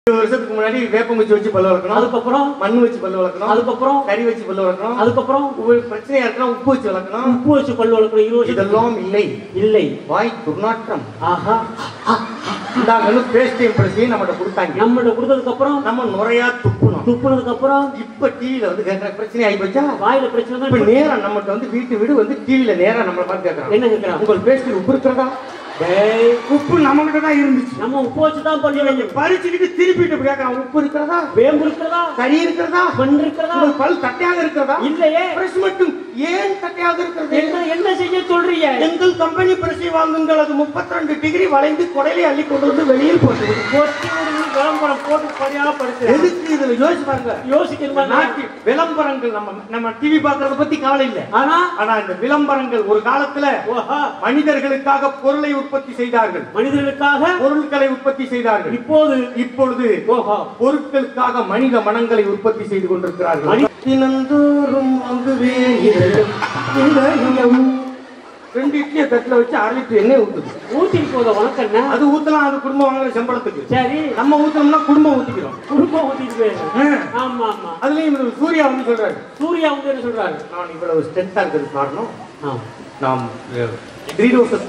ஒரு வருஷத்துக்கு முன்னாடி வேப்பங்குச்சி வச்சு பல்லு வளர்க்கணும் அதுக்கப்புறம் மண் வச்சு பல்லு வளர்க்கணும் அதுக்கப்புறம் கறி வச்சு பல்லு வளர்க்கணும் அதுக்கப்புறம் உங்களுக்கு பிரச்சனையா இருக்குன்னா உப்பு வச்சு வளர்க்கணும் உப்பு வச்சு பல்லு வளர்க்கணும் இருபது வருஷம் இதெல்லாம் இல்லை இல்லை வாய் துர்நாற்றம் ஆஹா இந்தாங்கன்னு பேஸ்ட் இம்ப்ரெஸையும் நம்மகிட்ட கொடுத்தாங்க நம்மகிட்ட கொடுத்ததுக்கு அப்புறம் நம்ம நுரையா துப்புனோம் துப்புனதுக்கு அப்புறம் இப்ப டிவில வந்து கேட்கற பிரச்சனை ஆகி போச்சா வாயில பிரச்சனை தான் இப்ப நேரா நம்மகிட்ட வந்து வீட்டு வீடு வந்து டிவில நேரா நம்மள பார்த்து கேட்கறாங்க என்ன கேக்குறான் உங்கள் பேஸ்டில் உப்பு இருக்கிறதா டேய் உப்பு நம்ம கிட்ட தான் இருந்துச்சு நம்ம உப்பு வச்சு தான் பல்லு நீங்க வளர்க்கணும் பறிச்சுக்கிட்டு திருப்பிட்டு இப்படி கேட்கறான் உப்பு இருக்கிறதா வேம்பு இருக்கிறதா கறி இருக்கிறதா மண் இருக்கிறதா உங்கள் பல் தட்டையாக இருக்கிறதா இல்லையே பிரஷ் மட்டும் ஏன் தட்டையாக இருக்கிறது என்ன என்ன செய்ய சொல்றீங்க எங்கள் கம்பெனி பிரஷை வாங்குங்கள் அது 32 டிகிரி வளைந்து குடலை அள்ளி கொண்டு வந்து வெளியில் போட்டு விடும். கொட்டி விடுங்க, விளம்பரம் போட்டு சரியா படுத்து எதுக்கு இதுல யோசிச்சு பாருங்க யோசிக்கணுமா நாட்டு விளம்பரங்கள் நம்ம நம்ம டிவி பார்க்கறத பத்தி கவலை இல்ல ஆனா ஆனா இந்த விளம்பரங்கள் ஒரு காலத்துல ஓஹா மனிதர்களுக்காக பொருளை உற்பத்தி செய்தார்கள் மனிதர்களுக்காக பொருட்களை உற்பத்தி செய்தார்கள் இப்போது இப்பொழுது ஓஹா பொருட்களுக்காக மனித மனங்களை உற்பத்தி செய்து கொண்டிருக்கிறார்கள் தினந்தோறும் வாங்குவேன் இதயம், இதயம். ரெண்டு இட்லியை தட்டுல வச்சு அரை லிட்டர் எண்ணெய் ஊத்துது ஊட்டிக்கு போத உனக்கு என்ன அது ஊத்தலாம் அது குடும்பம் வாங்குற சம்பளத்துக்கு சரி நம்ம ஊத்தணும்னா குடும்பம் ஊத்திக்கிறோம் குடும்பம் ஊட்டிட்டு போயிரு ஆ. ஆமா ஆமா அதுலயும் இவர் சூர்யா வந்து சொல்றாரு சூர்யா வந்து என்ன சொல்றாரு நான் இவ்வளவு ஸ்ட்ரென்த்தா இருக்கிறது காரணம் ஆ. நாம் த்ரீரோசஸ்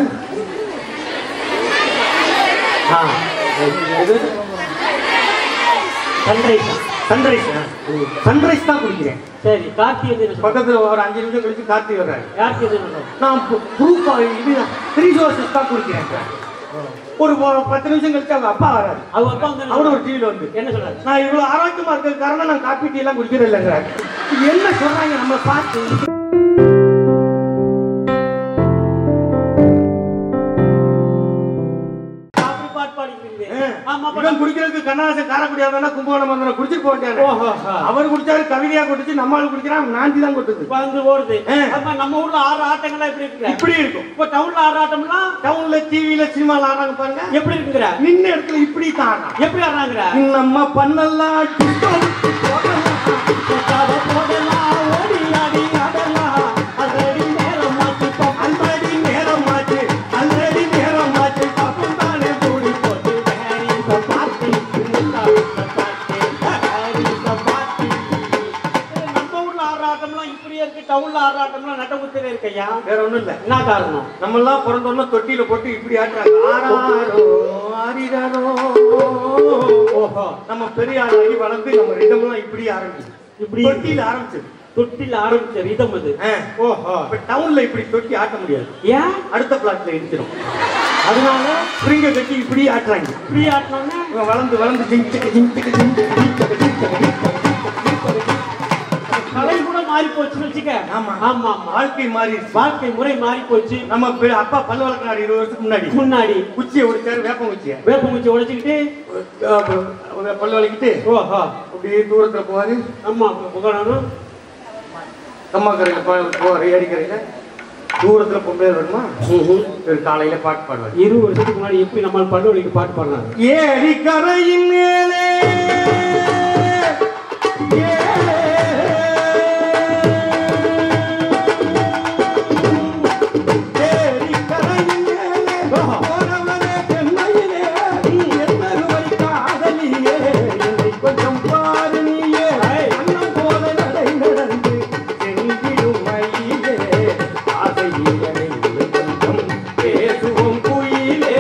ஆ. சன்ரைஸ் சன்ரைஸ் சன்ரைஸ் தான் குடிக்கிறேன் சரி கார்த்தி வந்து என்ன சொல்றாரு பக்கத்துல ஒரு அஞ்சு நிமிஷம் கழிச்சு கார்த்திக் வர்றாரு யாருக்கு எது சொல்றாரு நான் ப்ரூஃப் இது த்ரீ ரோசஸ் தான் குடிக்கிறேன் ஒரு ப- பத்து நிமிஷம் கழிச்சு அவங்க அப்பா வராரு அவங்க அப்பா வந்து என்ன அவரு ஒரு சொல்றாரு? டிவில வந்து என்ன சொல்றாரு நான் இவ்வளவு ஆரோக்கியமா இருக்கிறது காரணம் நான் காப்பி டீ எல்லாம் குடிக்கிறது இல்லைங்கிறாரு என்ன சொல்றாங்க நம்ம பார்த்து அப்படி பாட்டு பாடிக்கிறீங்க ஆமா இவன் குடிக்கிறதுக்கு கண்ணாசன் காரக்குடியா இருந்தா கும்பகோணம் வந்தா குடிச்சிட்டு போட்டாரு ஓஹோ அவர் குடிச்சாரு கவிதையா கொட்டுச்சு நம்மளால குடிக்கிறான் நாந்தி தான் கொட்டுது வந்து ஓடுது ஆ. ஆமா நம்ம ஊர்ல ஆறு ஆட்டங்கள்லாம் எப்படி இருக்கு இப்படி இருக்கும் இப்போ டவுன்ல ஆறு ஆட்டம்லாம் டவுன்ல டிவில சினிமால ஆடுறாங்க பாருங்க எப்படி இருக்குங்கிற நின்ன இடத்துல இப்படி தான் ஆடுறான் எப்படி ஆடுறாங்கிற நம்ம பண்ணலாம் டிஸ்கோ ஓடி ஆடி ஆடலாம் அதடி நேரம் மாத்தி அல்ரெடி நேரம் மாச்சு அல்ரெடி நேரம் மாச்சு தப்பு தானே கூடி போட்டு நம்ம ஊர்ல ஆறு ஆட்டம்லாம் இப்படியே இருக்கு டவுன்ல ஆறு ஆட்டம்லாம் நட்டமுத்திலே இருக்கையா வேற ஒண்ணும் இல்ல என்ன காரணம் நம்ம எல்லாம் பிறந்தோம்னா தொட்டியில போட்டு இப்படி ஆட்டுறாங்க ஆராரோ ஆரிராரோ ஓஹோ நம்ம பெரிய ஆளாகி வளர்ந்து நம்ம ரிதம்லாம் இப்படி ஆரம்பிச்சு இப்படி தொட்டியில ஆரம்பிச்சது தொட்டில் ஆரம்பிச்ச ரிதம் அது ஆ. ஓஹோ இப்ப டவுன்ல இப்படி தொட்டி ஆட்ட முடியாது ஏன் அடுத்த பிளாட்ல இடிச்சிடும் அதனால ஸ்ப்ரிங்க கட்டி இப்படி ஆட்டுறாங்க இப்படி ஆட்டினோன்னே இவன் வளர்ந்து வளர்ந்து ஜிங் சிக்கு ஜிங் சிக்கு ஜிங் சிக்கு ஜிங் சிக்கு ஜிங் சிக்கு ஜிங் சிக்கு. கலை கூட மாறி போச்சுன்னு வச்சுக்க ஆமா. ஆமா ஆமா வாழ்க்கை மாறிடுச்சு வாழ்க்கை முறை மாறி போச்சு நம்ம பெ- அப்பா பல் வளர்க்கினாரு இருபது வருஷத்துக்கு முன்னாடி முன்னாடி குச்சியை ஒடிச்சாரு வேப்பம் குச்சியை வேப்பங்குச்சி உடைச்சுக்கிட்டு அஹ் பல் வலிக்கிட்டு ஓஹோ அப்படியே தூரத்துல போவாரு ஆமா புகழணும் கம்மாக்கரையில போ- போவாரு ஏரிக்கரையில தூரத்துல பொம்பளை வருமா ஒரு காலையில பாட்டு பாடுவாரு இருபது வருஷத்துக்கு முன்னாடி எப்படி நம்ம பல்லுவலிக்கு பாட்டு பாடினாங்க ஏரிக்கரையின் மேலே ஏரிக்கரையின் மேலே போனவனே பெண்மையிலே, நீ என்னருவை காதலியே, என்னை கொஞ்சம் பாரு நீயே, அன்னம் போல நடை நடந்து சென்றிடும் மயிலே, ஆசையிலே கொஞ்சம் பேசுவோம் குயிலே.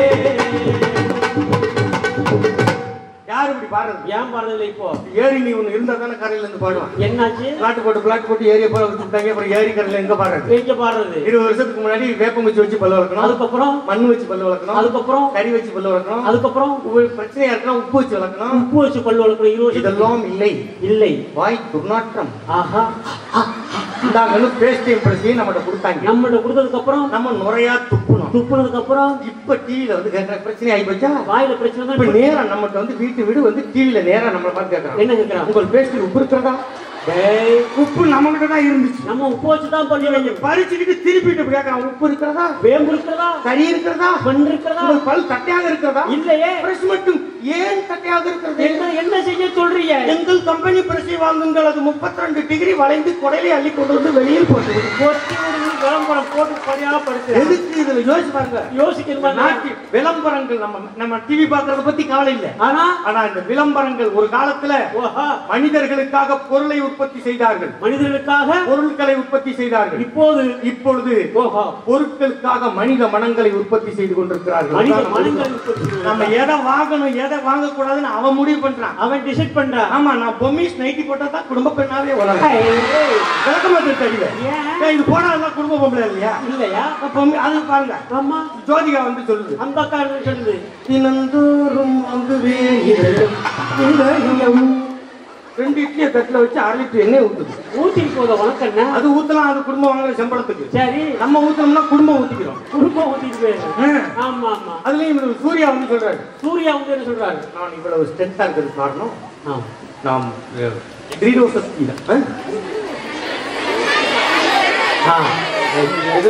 யார் இப்படி பாடுறது ஏன் பாடுறதில்ல இப்போ ஏரி நீ ஒண்ணு இருந்தா தானே கரையில இருந்து பாடுவான் என்னாச்சு பிளாட் போட்டு பிளாட் போட்டு ஏரியை போல வச்சுட்டாங்க அப்புறம் ஏரி கரையில எங்க பாடுறது எங்க பாடுறது இருபது வருஷத்துக்கு முன்னாடி வேப்பங்குச்சி வச்சு பல்லு வளர்க்கணும் அதுக்கப்புறம் மண் வச்சு பல்லு வளர்க்கணும் அதுக்கப்புறம் கறி வச்சு பல்லு வளர்க்கணும் அதுக்கப்புறம் உங்களுக்கு பிரச்சனையா இருக்குன்னா உப்பு வச்சு வளர்க்கணும் உப்பு வச்சு பல்லு வளர்க்கணும் இருபது வருஷம் இதெல்லாம் இல்லை இல்லை வாய் துர்நாற்றம் ஆஹா இந்தாங்கன்னு பேஸ்ட் இம்ப்ரெஸையும் நம்மகிட்ட கொடுத்தாங்க நம்மகிட்ட கொடுத்ததுக்கு அப்புறம் நம்ம நுரையா துப்புனோம் துப்புனதுக்கு அப்புறம் இப்ப டிவில வந்து கேட்கற பிரச்சனை ஆகி போச்சா வாயில பிரச்சனை தான் இப்ப இப்ப நேரா நம்மகிட்ட வந்து வீட்டு வீடு வந்து டிவில நேரா நம்மள பார்த்து கேட்கறாங்க என்ன கேக்குறான் உங்கள் பேஸ்டில் உப்பு இருக்கிறதா டேய் உப்பு நம்ம கிட்ட தான் இருந்துச்சு நம்ம உப்பு வச்சு தான் பல்லு நீங்க வளர்க்கணும் பறிச்சுக்கிட்டு திருப்பிட்டு இப்படி கேட்கறான் உப்பு இருக்கிறதா வேம்பு இருக்கிறதா கறி இருக்கிறதா மண் இருக்கிறதா உங்கள் பல் தட்டையாக இருக்கிறதா இல்லையே பிரஷ் மட்டும் ஏன் தட்டையாக இருக்கிறது என்ன என்ன செய்ய சொல்றீங்க எங்கள் கம்பெனி பிரஷை வாங்குங்கள் அது 32 டிகிரி வளைந்து குடலை அள்ளி கொண்டு வந்து வெளியில் போட்டு விடும். கொட்டி விடுங்க, விளம்பரம் போட்டு சரியா படுத்து எதுக்கு இதுல யோசிச்சு பாருங்க யோசிக்கணுமா நாட்டு விளம்பரங்கள் நம்ம நம்ம டிவி பார்க்கறத பத்தி கவலை இல்ல ஆனா ஆனா இந்த விளம்பரங்கள் ஒரு காலத்துல ஓஹா மனிதர்களுக்காக பொருளை உற்பத்தி செய்தார்கள் மனிதர்களுக்காக பொருட்களை உற்பத்தி செய்தார்கள் இப்போது இப்பொழுது ஓஹோ பொருட்களுக்காக மனித மனங்களை உற்பத்தி செய்து கொண்டிருக்கிறார்கள் மனித அதான் மனங்கள் உற்பத்தி செய்வது. நம்ம எதை வாங்கணும் எதை வாங்க கூடாதுன்னு அவன் முடிவு பண்றான் அவன் டிசைட் பண்றான் ஆமா நான் பொம்மிஸ் நைட்டி போட்டா தான் குடும்ப பெண்ணாவே வளரும் ஏய், விளக்கமா தெரியல ஏன் இது போனா குடும்ப பொம்பளை இல்லையா இல்லையா பொம்மி அது பாருங்க ஆமா ஜோதிகா வந்து சொல்லுது அந்த அக்கா என்ன சொல்லுது தினந்தோறும் அங்குவே இதழும் இதயம். ரெண்டு இட்லியை தட்டுல வச்சு அரை லிட்டர் எண்ணெய் ஊத்துது ஊத்திட்டு போத உனக்கு என்ன அது ஊத்தலாம் அது குடும்பம் வாங்குற சம்பளத்துக்கு சரி நம்ம ஊத்தணும்னா குடும்பம் ஊத்திக்கிறோம் குடும்பம் ஊத்திட்டு போயிரு ஆ. ஆமா ஆமா அதுலயும் இவரு சூர்யா வந்து சொல்றாரு சூர்யா வந்து என்ன சொல்றாரு நான் இவ்வளவு ஸ்ட்ரென்த்தா இருக்கிறது காரணம் ஆ. நாம் த்ரீரோசஸ்தி தான் ஆ. இது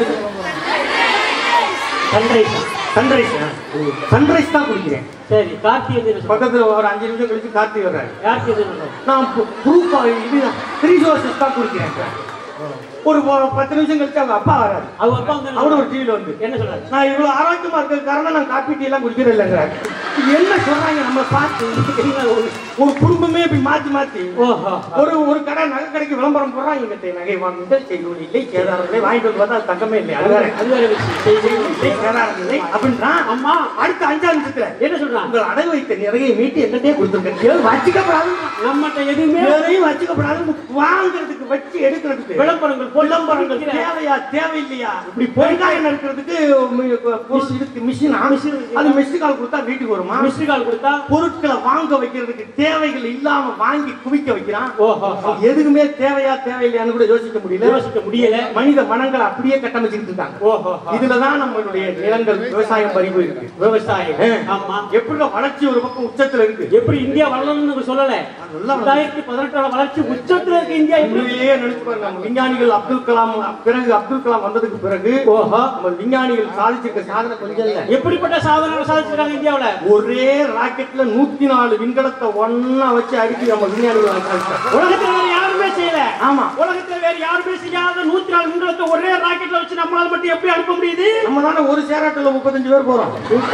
சன்ரைஸ் சன்ரைஸ் சன்ரைஸ் தான் குடிக்கிறேன் சரி கார்த்தி வந்து என்ன சொல்றாரு பக்கத்துல ஒரு அஞ்சு நிமிஷம் கழிச்சு கார்த்தி வர்றாரு யாருக்கு எது சொல்றாரு நான் ப்ரூஃப் இது த்ரீரோசஸ் தான் குடிக்கிறேன் ஒரு ப- பத்து நிமிஷம் கழிச்சு அவங்க அப்பா வராரு அவங்க அப்பா வந்து என்ன அவரு ஒரு சொல்றாரு? டிவில வந்து என்ன சொல்றாரு நான் இவ்வளவு ஆரோக்கியமா இருக்கிறது காரணம் நான் காப்பி டீ எல்லாம் குடிக்கிறது இல்லைங்கிறாரு இது என்ன சொல்றாங்க நம்ம பார்த்து என்ன ஒரு- ஒரு குடும்பமே இப்படி மாத்தி மாத்தி ஓஹோ ஒரு ஒரு கடை நகை கடைக்கு விளம்பரம் போடுறான் இங்க நகை வாங்குங்கள் செய்கூலி இல்லை சேதாரம் இல்லை வாங்கிட்டு வந்து பார்த்தா அது தங்கமே இல்லை அது வேற அது வேற விஷயம் சரி, சரி, இல்லை சரி. சேதாரம் இல்லை அப்படின்றான் அம்மா அடுத்த அஞ்சாம் நிமிஷத்துல என்ன சொல்றான் உங்கள் அடகு வைத்த நிறைய மீட்டு என்கிட்டே கொடுத்துருக்கேன் வச்சுக்கப்படாது நம்மகிட்ட எதுவுமே எதையும் வச்சுக்கப்படாது வாங்குறதுக்கு வச்சு எடுக்கிறதுக்கு விளம்பரங்கள் விளம்பரங்கள் தேவையா தேவையில்லையா இப்படி வெங்காயம் நறுக்கிறதுக்கு மி- பொருள் இருக்கு மிஷின் அது மிஸ்டு கால் கொடுத்தா வீட்டுக்கு வருமா மிஸ்டு கால் கொடுத்தா பொருட்களை வாங்க வைக்கிறதுக்கு தேவைகள் இல்லாம வாங்கி குவிக்க வைக்கிறான் ஓஹோ எதுக்குமே தேவையா தேவையில்லையான்னு கூட யோசிக்க முடியல யோசிக்க முடியல மனித மனங்கள் அப்படியே கட்டமைச்சுக்கிட்டு இருக்காங்க ஓஹோ இதுலதான் நம்மளுடைய நிலங்கள் விவசாயம் பறிவு இருக்கு விவசாயம் ஆ. ஆமா எப்படி வளர்ச்சி ஒரு பக்கம் உச்சத்துல இருக்கு எப்படி இந்தியா வளரணும்னு சொல்லல நல்லா வளர்ந்து- ரெண்டாயிரத்தி பதினெட்டோட வளர்ச்சி உச்சத்துல இருக்கு இந்தியா எப்படி உண்மையிலேயே நினைச்சு பாருங்க நம்ம விஞ்ஞானிகள் அப்துல் கலாம் பிறகு அப்துல் கலாம் வந்ததுக்கு பிறகு ஓஹோ நம்ம விஞ்ஞானிகள் சாதிச்சிருக்க சாதனை கொஞ்சம் இல்ல எப்படிப்பட்ட சாதனை சாதிச்சிருக்காங்க இந்தியாவுல ஒரே ராக்கெட்ல நூத்தி நாலு விண்கலத்தை ஒண்ணா வச்சு அடிச்சு நம்ம விஞ்ஞானிகள் சாதிச்சாங்க. உலகத்துல வேற யாருமே செய்யல ஆமா உலகத்துல வேற யாருமே செய்யாத நூத்தி நாலு விண்கலத்தை ஒரே ராக்கெட்ல வச்சு நம்மளால மட்டும் எப்படி அனுப்ப முடியுது நம்ம தானே ஒரு சேராட்டுல முப்பத்தஞ்சு பேர் போறோம்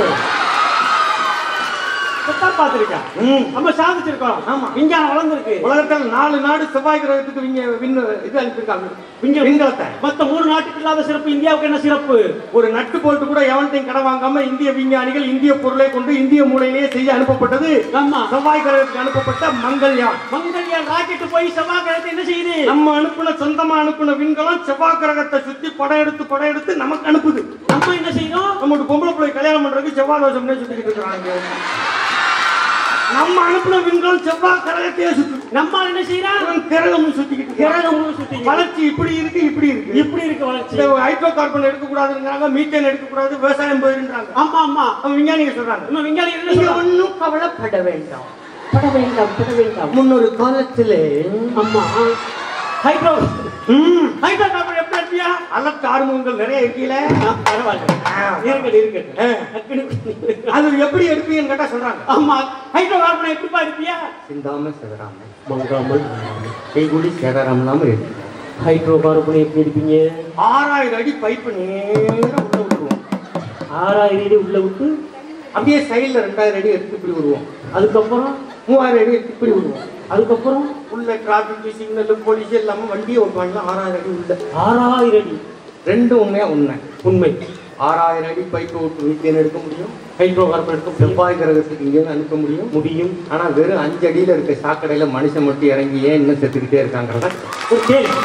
இப்பதான் பார்த்திருக்கேன் ம். நம்ம சாதிச்சிருக்கோம் ஆமா. விஞ்ஞானம் வளர்ந்துருக்கு உலகத்துல நாலு நாடு செவ்வாய் கிரகத்துக்கு விஞ்ஞ விண் இது அனுப்பியிருக்காங்க விஞ்ஞ விண்கலத்தை மத்த மூணு நாட்டுக்கு இல்லாத சிறப்பு இந்தியாவுக்கு என்ன சிறப்பு ஒரு நட்டு போட்டு கூட எவன்டையும் கடன் வாங்காம இந்திய விஞ்ஞானிகள் இந்திய பொருளை கொண்டு இந்திய மூலையிலேயே செய்ய அனுப்பப்பட்டது ஆமா செவ்வாய் கிரகத்துக்கு அனுப்பப்பட்ட மங்கள்யான் மங்கள்யான் ராக்கெட் போய் செவ்வாய் கிரகத்தை என்ன செய்யுது நம்ம அனுப்புன சொந்தமா அனுப்புன விண்கலம் செவ்வாய் கிரகத்தை சுத்தி படம் எடுத்து படம் எடுத்து நமக்கு அனுப்புது நம்ம என்ன செய்யணும் நம்மளுக்கு பொம்பளை பிள்ளை கல்யாணம் பண்றதுக்கு செவ்வாய் தோஷம்னே சுத்திக்கிட்டு இருக்கிறாங்க நம்ம அனுப்புன விண்கலம் செவ்வாய் கிரகத்தையே சுத்து நம்ம என்ன செய்யறோம் இவன் கிரகமும் சுத்திக்கிட்டு இருக்கிறான். கிரகம் முழு சுத்தி வளர்ச்சி இப்படி இருக்கு இப்படி இருக்கு இப்படி இருக்கு வளர்ச்சி இந்த ஹைட்ரோ கார்பன் எடுக்கக்கூடாதுங்கிறாங்க மீத்தேன் எடுக்கக்கூடாது விவசாயம் போயிருன்றாங்க ஆமா ஆமா அவங்க விஞ்ஞானிகள் சொல்றாங்க நம்ம விஞ்ஞானி என்ன நீங்க சொல்றாங்க ஒன்னும் கவலைப்பட வேண்டாம் பட வேண்டாம் பட வேண்டாம் முன்னொரு காலத்திலே ஆமா ஹைட்ரோ ம், ஹைட்ரோ கார்பன் எப்படி இருப்பியா அலர்ட் ஆறுமுகங்கள் நிறைய இருக்கீல பரவாயில்ல இருக்கட்டும் இருக்கட்டும் அது எப்படி எடுப்பீங்கன்னு கேட்டா சொல்றாங்க ஆமா ஹைட்ரோ கார்பன் எப்படிப்பா இருப்பியா சிந்தாம சேதராம மங்காமல் கைகூலி சேதாரம் இல்லாம இருக்கு ஹைட்ரோ கார்பன் எப்படி இருப்பீங்க ஆறாயிரம் அடி பைப்பு நேரம் உள்ள விட்டுருவோம் ஆறாயிரம் அடி உள்ள விட்டு அப்படியே சைடுல ரெண்டாயிரம் அடி எடுத்து இப்படி விடுவோம் அதுக்கப்புறம் மூவாயிரம் அடி எடுத்து இப்படி விடுவோம் அதுக்கப்புறம் உள்ள டிராபிக் சிக்னல் போலீஸ் இல்லாம வண்டியை ஓட்டுவாங்க ஆறாயிரம் அடி உள்ள ஆறாயிரம் அடி ரெண்டு உண்மையா உண்மை உண்மை ஆறாயிரம் அடி பைப்பு ஓட்டு வீட்டில் எடுக்க முடியும் ஹைட்ரோ கார்பன் எடுக்க முடியும். செவ்வாய் கிரகத்துக்கு இங்கேருந்து அனுப்ப முடியும் முடியும் ஆனா வெறும் அஞ்சு அடியில இருக்க சாக்கடையில மனுஷன் மட்டும் இறங்கி ஏன் இன்னும் செத்துக்கிட்டே இருக்காங்கிறத ஒரு கேள்வி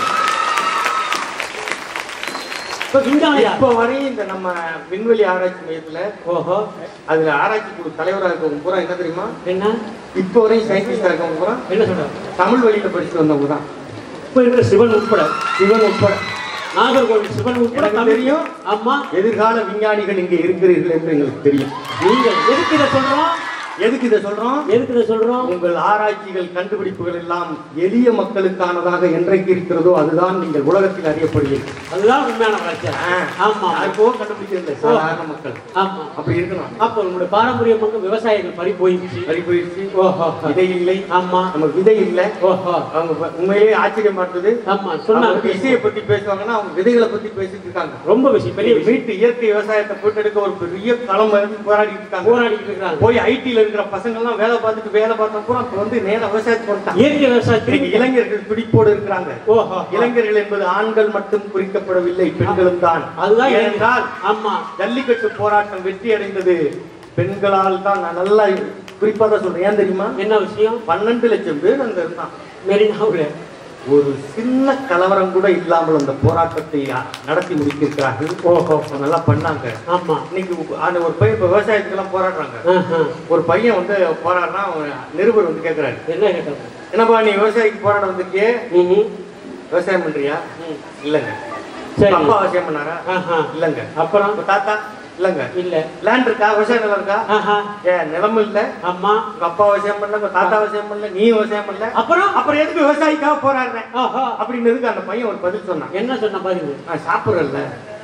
இப்ப விஞ்ஞானியா இப்ப வரையும் இந்த நம்ம விண்வெளி ஆராய்ச்சி மையத்துல ஓஹோ அதுல ஆராய்ச்சி குழு தலைவரா இருக்கவங்க பூரா என்ன தெரியுமா என்ன இப்ப வரையும் சயின்டிஸ்டா இருக்கவங்க பூரா என்ன சொல்றாங்க தமிழ் வழியில படிச்சுட்டு வந்தவங்க தான் இப்ப இருக்கிற சிவன் உட்பட சிவன் உட்பட நாகர்கோவில் சிவன் உட்பட எனக்கு தமிழ் தெரியும். ஆமா எதிர்கால விஞ்ஞானிகள் இங்க இருக்கிறீர்கள் என்று எங்களுக்கு தெரியும் நீங்க எதுக்கு இதை சொல்றோம் எதுக்கு இதை சொல்றோம் எதுக்கு இதை சொல்றோம் உங்கள் ஆராய்ச்சிகள் கண்டுபிடிப்புகள் எல்லாம் எளிய மக்களுக்கானதாக என்றைக்கு இருக்கிறதோ அதுதான் நீங்கள் உலகத்தில் அறியப்படுவீர்கள் அதுதான் உண்மையான வளர்ச்சி ஆ. ஆமா யாருக்கோ கண்டுபிடிக்கிறது சாதாரண மக்கள் ஆமா அப்படி இருக்கணும் அப்போ நம்முடைய பாரம்பரியமாக விவசாயிகள் பறி போயிடுச்சு சரி போயிடுச்சு ஓஹோ விதை இல்லை ஆமா நம்ம விதை இல்லை ஓஹோ அவங்க வ- உண்மையிலேயே ஆச்சரியம் பார்த்தது ஆமா அவங்க சொன்னாங்க இசையை பத்தி பேசுவாங்கன்னா அவங்க விதைகளை பத்தி பேசிட்டு இருக்காங்க ரொம்ப விஷயம் பெரிய விஷயம் வீட்டு இயற்கை விவசாயத்தை போட்டெடுக்க ஒரு பெரிய களம் இருந்து போராடிட்டு இருக்காங்க போராடிட்டு இருக்கிறாங்க போய் ஐடில இருக்கிற பசங்க எல்லாம் வேலை பார்த்துட்டு வேலை பார்த்த பூரா இப்ப வந்து நேரா விவசாயத்துக்கு வந்துட்டாங்க இயற்கை விவசாயத்தில் இன்னைக்கு இளைஞர்கள் துடிப்போடு இருக்கிறாங்க ஓஹோ இளைஞர்கள் என்பது ஆண்கள் மட்டும் குறிக்கப்படவில்லை பெண்களும் தான் அதுதான் ஏனென்றால் ஆமா ஜல்லிக்கட்டு போராட்டம் வெற்றி அடைந்தது பெண்களால் தான் நான் நல்லா குறிப்பா தான் சொல்றேன் ஏன் தெரியுமா என்ன விஷயம் பன்னெண்டு லட்சம் பேர் அங்க இருந்தான் மெரினாவுல ஒரு சின்ன கலவரம் கூட இல்லாமல் அந்த போராட்டத்தை நடத்தி முடித்திருக்கிறார்கள் ஓஹோ நல்லா பண்ணாங்க ஆமா இன்னைக்கு அந்த ஒரு பையன் இப்ப விவசாயத்துக்கெல்லாம் போராடுறாங்க ஆஹா. ஒரு பையன் வந்து போராடுறான் அவன் நிருபர் வந்து கேட்கிறாரு என்ன கேட்டாங்க என்னப்பா நீ விவசாயிக்கு போராட வந்திருக்கியே ம்ஹும். விவசாயம் பண்றியா ம். இல்லங்க சரி அப்பா விவசாயம் பண்ணாரா ஆஹா. இல்லங்க அப்புறம் உங்க தாத்தா இல்லங்க இல்ல லேண்ட் இருக்கா விவசாய நிலம் இருக்கா ஆஹா. ஏன் நிலமும் இல்ல ஆமா உங்க அப்பா விவசாயம் பண்ணல உங்க தாத்தா விவசாயம் பண்ணல நீ விவசாயம் பண்ணல அப்புறம் அப்புறம் எதுக்கு விவசாயிக்காக போராடுறேன் ஆஹா. அப்படின்னதுக்கு அந்த பையன் ஒரு பதில் சொன்னான் என்ன சொன்ன பாருங்க நான் சாப்பிடறல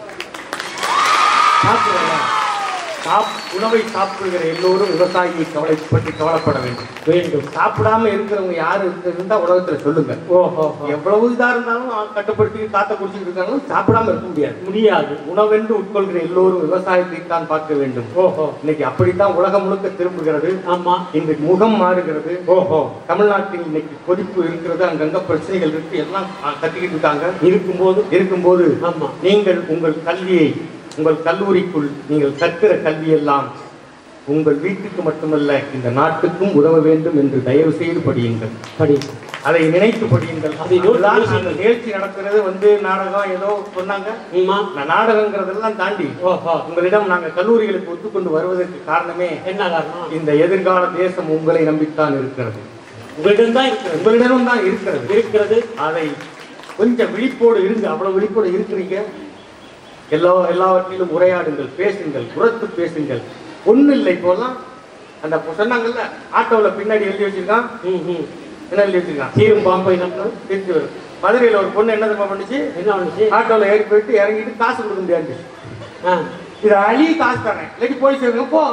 சாப்பிடறல சாப் உணவை சாப்பிடுகிற எல்லோரும் விவசாயியை கவலை பற்றி கவலைப்பட வேண்டும் வேண்டும் சாப்பிடாம இருக்கிறவங்க யாரு இருந்தா உலகத்துல சொல்லுங்க ஓஹோ எவ்வளவு இதா இருந்தாலும் கட்டுப்படுத்தி காத்த குடிச்சிட்டு இருக்காங்க சாப்பிடாம இருக்க முடியாது முடியாது உணவென்று உட்கொள்கிற எல்லோரும் விவசாயத்தை தான் பார்க்க வேண்டும் ஓஹோ இன்னைக்கு அப்படித்தான் உலகம் முழுக்க திரும்புகிறது ஆமா இன்றைக்கு முகம் மாறுகிறது ஓஹோ தமிழ்நாட்டில் இன்னைக்கு கொதிப்பு இருக்கிறது அங்கங்க பிரச்சனைகள் இருக்கு எல்லாம் கத்திக்கிட்டு இருக்காங்க இருக்கும்போது இருக்கும்போது ஆமா நீங்கள் உங்கள் கல்வியை உங்கள் கல்லூரிக்குள் நீங்கள் கற்கிற கல்வியெல்லாம் உங்கள் வீட்டுக்கு மட்டுமல்ல இந்த நாட்டுக்கும் உதவ வேண்டும் என்று தயவு செய்து படியுங்கள் படி அதை நினைத்து படியுங்கள் அதை யோசித்து அதுதான் யோசித்து. அந்த நிகழ்ச்சி நடக்கிறது வந்து நாடகம் ஏதோ சொன்னாங்க ஆமா இந்த நாடகங்கிறதெல்லாம் தாண்டி ஓஹோ உங்களிடம் நாங்கள் கல்லூரிகளுக்கு ஒத்துக்கொண்டு வருவதற்கு காரணமே என்ன காரணம் இந்த எதிர்கால தேசம் உங்களை நம்பித்தான் இருக்கிறது உங்களிடம் தான் இருக்கிறது உங்களிடமும் தான் இருக்கிறது இருக்கிறது அதை கொஞ்சம் விழிப்போடு இருங்க அவ்வளவு விழிப்போடு இருக்கிறீங்க எல்லா எல்லாவற்றிலும் உரையாடுங்கள் பேசுங்கள் உரத்து பேசுங்கள் ஒண்ணும் இல்லை இப்போலாம் அந்த இப்ப சொன்னாங்கல்ல ஆட்டோல பின்னாடி எழுதி வச்சிருக்கான் ம், ம். என்ன எழுதி வச்சிருக்கான் சீரும் பாம்பை நம்பும் திருச்சி வரும் மதுரையில ஒரு பொண்ணு என்ன தெரியுமா பண்ணுச்சு என்ன பண்ணுச்சு ஆட்டோல ஏறி போயிட்டு இறங்கிட்டு காசு கொடுக்க முடியாது ஆ. இது அழி காசு தரேன் இல்லாட்டி போலீஸ் இருங்க போ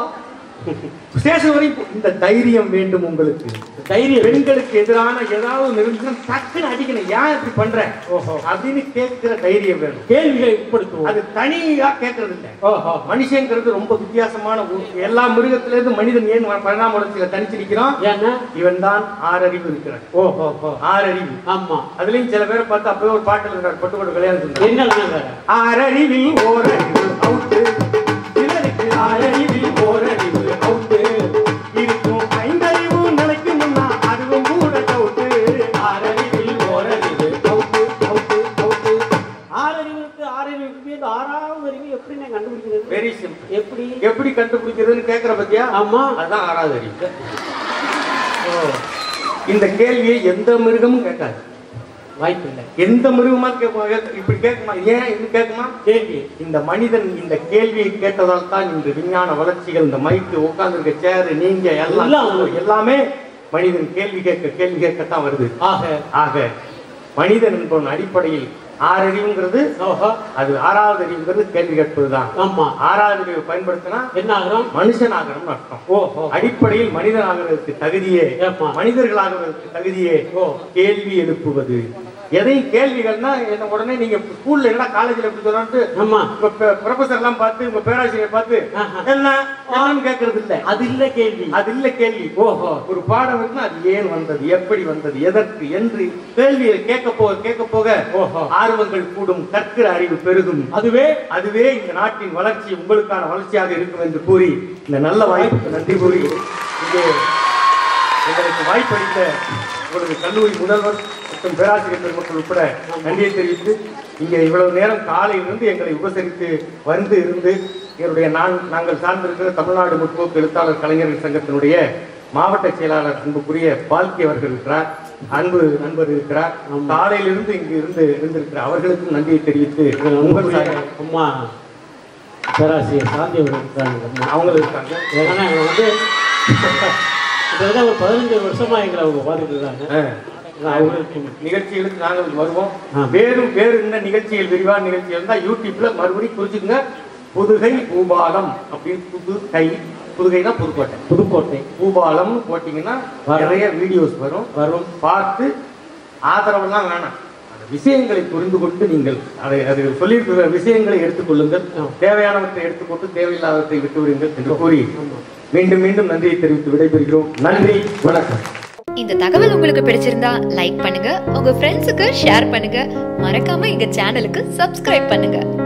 ஸ்டேஷன் வரையும் போ. இந்த தைரியம் வேண்டும் உங்களுக்கு தைரியம் பெண்களுக்கு எதிரான ஏதாவது நிறுத்தினா டக்குன்னு அடிக்கணும் ஏன் இப்படி பண்ற ஓஹோ அப்படின்னு கேட்கிற தைரியம் வேணும் கேள்விகளை உட்படுத்துவோம் அது தனியா கேட்கறது இல்ல ஓஹோ மனுஷங்கிறது ரொம்ப வித்தியாசமான ஊ- எல்லா மிருகத்துல இருந்து மனிதன் ஏன் பரிணாம வளர்ச்சியில தனிச்சு நிக்கிறான் ஏன்னா இவன் தான் ஆறறிவு இருக்கிறான் ஓஹோ ஓஹோ ஆறறிவு ஆமா அதுலயும் சில பேரை பார்த்து அப்பவே ஒரு பாட்டுல இருக்கிறார் பட்டு போட்டு கல்யாணம் செஞ்சார் என்ன வேற ஆறறிவில் ஓரறிவு அவுட்டு சிலருக்கு ஆறறிவில் ஓரறிவு அவுட்டு இருக்கும் ஐந்தறிவு நிலைக்கும்னா அதுவும் கூட டவுட்டு ஆறறிவில் ஓரறிவு அவுட்டு அவுட்டு அவுட்டு ஆறறிவுக்கு ஆறறிவுக்கு இந்த ஆறாவது அறிவு எப்படி நான் கண்டுபிடிக்கிறது வெரி சிம்பிள் எப்படி எப்படி கண்டுபிடிக்கிறதுன்னு கேட்கிற பத்தியா ஆமா அதுதான் ஆறாவது அறிவு இந்த கேள்வியை எந்த மிருகமும் கேட்காது வாய்ப்பு இல்லை எந்த மிருகமா கேட்குமா இப்படி கேட்குமா ஏன் இது கேட்குமா கேள்வி இந்த மனிதன் இந்த கேள்வியை கேட்டதால் தான் இந்த விஞ்ஞான வளர்ச்சிகள் இந்த மைக்கு உட்கார்ந்துருக்க சேரு நீங்க எல்லாம் எல்லாம் எல்லாமே மனிதன் கேள்வி கேட்க கேள்வி கேட்கத்தான் வருது ஆக ஆக மனிதன் என்பவன் அடிப்படையில் ஆறறிவுங்கிறது ஓஹோ அது ஆறாவது அறிவுங்கிறது கேள்வி கேட்பதுதான் ஆமா ஆறாவது அறிவை பயன்படுத்தினா என்ன ஆகிறோம் மனுஷன் ஆகணும்னு அர்த்தம் ஓஹோ அடிப்படையில் மனிதன் ஆகிறதுக்கு தகுதியே ஏப்பா. மனிதர்கள் ஆகிறதுக்கு தகுதியே ஓ. கேள்வி எழுப்புவது எதையும் கேள்விகள்னா என்ன உடனே நீங்க ஸ்கூல்ல என்ன காலேஜ்ல எப்படி சொன்னாட்டு ஆமா உங்க ப்ரொஃபசர் எல்லாம் பார்த்து உங்க பேராசிரியர் பார்த்து ஆஹா. என்ன என்னன்னு கேட்கறது இல்ல அது இல்ல கேள்வி அது இல்ல கேள்வி ஓஹோ ஒரு பாடம் இருக்குன்னா அது ஏன் வந்தது எப்படி வந்தது எதற்கு என்று கேள்வியை கேட்க போக கேட்க போக ஓஹோ ஆர்வங்கள் கூடும் கற்கிற அறிவு பெருகும் அதுவே அதுவே இந்த நாட்டின் வளர்ச்சி உங்களுக்கான வளர்ச்சியாக இருக்கும் என்று கூறி இந்த நல்ல வாய்ப்புக்கு நன்றி கூறி இங்கே எங்களுக்கு வாய்ப்பளித்த உங்களது கல்லூரி முதல்வர் மற்றும் பேராசிரியர் பெருமக்கள் உட்பட நன்றியை தெரிவித்து இங்கே இவ்வளவு நேரம் காலையிலிருந்து எங்களை உபசரித்து வந்து இருந்து எங்களுடைய நான் நாங்கள் சார்ந்திருக்கிற தமிழ்நாடு முற்போக்கு எழுத்தாளர் கலைஞர்கள் சங்கத்தினுடைய மாவட்ட செயலாளர் அன்புக்குரிய பால்கி அவர்கள் இருக்கிறார் அன்பு நண்பர் இருக்கிறார் காலையிலிருந்து இங்கு இருந்து இருந்திருக்கிற அவர்களுக்கும் நன்றியை தெரிவித்து உங்கள் சார்பாக அம்மா பேராசிரியர் சாந்தி அவர்கள் இருக்காங்க அம்மா. அவங்களும் இருக்காங்க ஏன்னா இவங்க வந்து கிட்டத்தட்ட ஒரு பதினஞ்சு வருஷமா எங்களை அவங்க பார்த்துட்டு இருக்காங்க ஆ. நான் அவங்களுக்கு நிகழ்ச்சிகளுக்கு நாங்கள் வருவோம் ஆ. வேறு வேறு என்ன நிகழ்ச்சிகள் விரிவான நிகழ்ச்சி இருந்தால் யூடியூப்ல மறுபடியும் குறிச்சுக்கங்க புதுகை பூபாலம் அப்படின்னு புதுகை புதுகைனா புதுக்கோட்டை புதுக்கோட்டை பூபாலம் போட்டீங்கன்னா வரும். நிறைய வீடியோஸ் வரும் வரும் பார்த்து ஆதரவெல்லாம் வேணாம் அந்த விஷயங்களை புரிந்து கொண்டு நீங்கள் அதை அது சொல்லியிருக்கிற விஷயங்களை எடுத்துக்கொள்ளுங்கள் ஆ. தேவையானவற்றை எடுத்துக்கொண்டு தேவையில்லாதவற்றை விட்டு விடுங்கள் என்று கூறி ஆமா. மீண்டும் மீண்டும் நன்றியை தெரிவித்து விடைபெறுகிறோம் நன்றி வணக்கம் இந்த தகவல் உங்களுக்கு பிடிச்சிருந்தா லைக் பண்ணுங்க உங்க ஃப்ரெண்ட்ஸுக்கு ஷேர் பண்ணுங்க மறக்காம எங்க சேனலுக்கு சப்ஸ்கிரைப் பண்ணுங்க